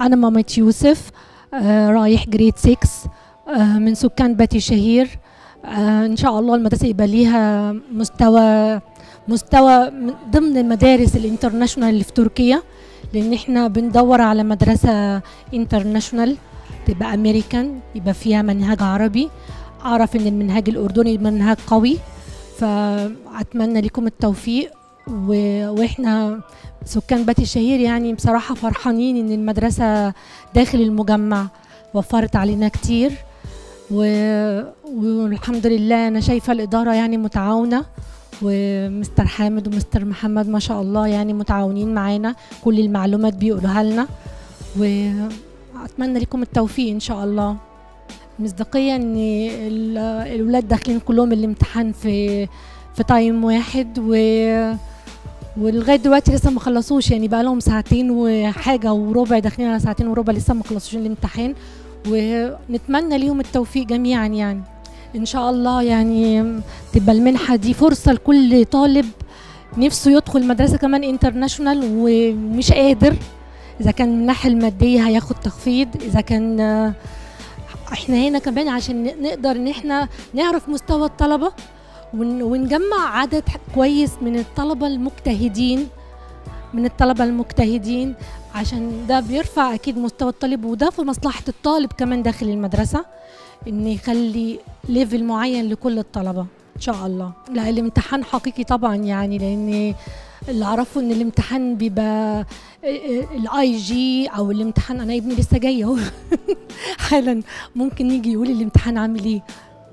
أنا مامة يوسف آه، رايح جريد 6 آه، من سكان باتي شهير آه، إن شاء الله المدرسة يبقى ليها مستوى مستوى من ضمن المدارس الانترناشونال اللي في تركيا لأن احنا بندور على مدرسة انترناشونال تبقى أمريكان يبقى فيها منهج عربي أعرف إن المنهج الأردني منهج قوي فأتمنى لكم التوفيق و... وإحنا سكان باتي الشهير يعني بصراحة فرحانين إن المدرسة داخل المجمع وفرت علينا كتير و... والحمد لله أنا شايفة الإدارة يعني متعاونة ومستر حامد ومستر محمد ما شاء الله يعني متعاونين معانا كل المعلومات بيقولوها لنا وأتمنى لكم التوفيق إن شاء الله مصداقية إن ال- الولاد داخلين كلهم الامتحان في في تايم واحد و ولغايه دلوقتي لسه ما خلصوش يعني بقى لهم ساعتين وحاجه وربع داخلين على ساعتين وربع لسه ما خلصوش الامتحان ونتمنى ليهم التوفيق جميعا يعني ان شاء الله يعني تبقى المنحه دي فرصه لكل طالب نفسه يدخل مدرسه كمان انترناشونال ومش قادر اذا كان من الناحيه الماديه هياخد تخفيض اذا كان آه، احنا هنا كمان عشان ن- نقدر ان احنا نعرف مستوى الطلبه ون- ونجمع عدد كويس من الطلبه المجتهدين من الطلبه المجتهدين عشان ده بيرفع اكيد مستوى الطالب وده في مصلحه الطالب كمان داخل المدرسه ان يخلي ليفل معين لكل الطلبه ان شاء الله لا الامتحان حقيقي طبعا يعني لان اللي اعرفه ان الامتحان بيبقى الاي جي او الامتحان انا ابني لسه جاي اهو حالا ممكن يجي يقول الامتحان عامل ايه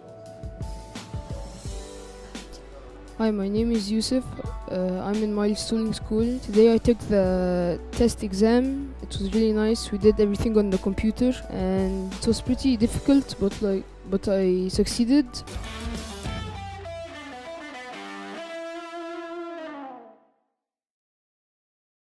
Hi, my name is Yusuf. Uh, I'm in Milestone School. Today I took the test exam. It was really nice. We did everything on the computer, and it was pretty difficult, but like, but I succeeded.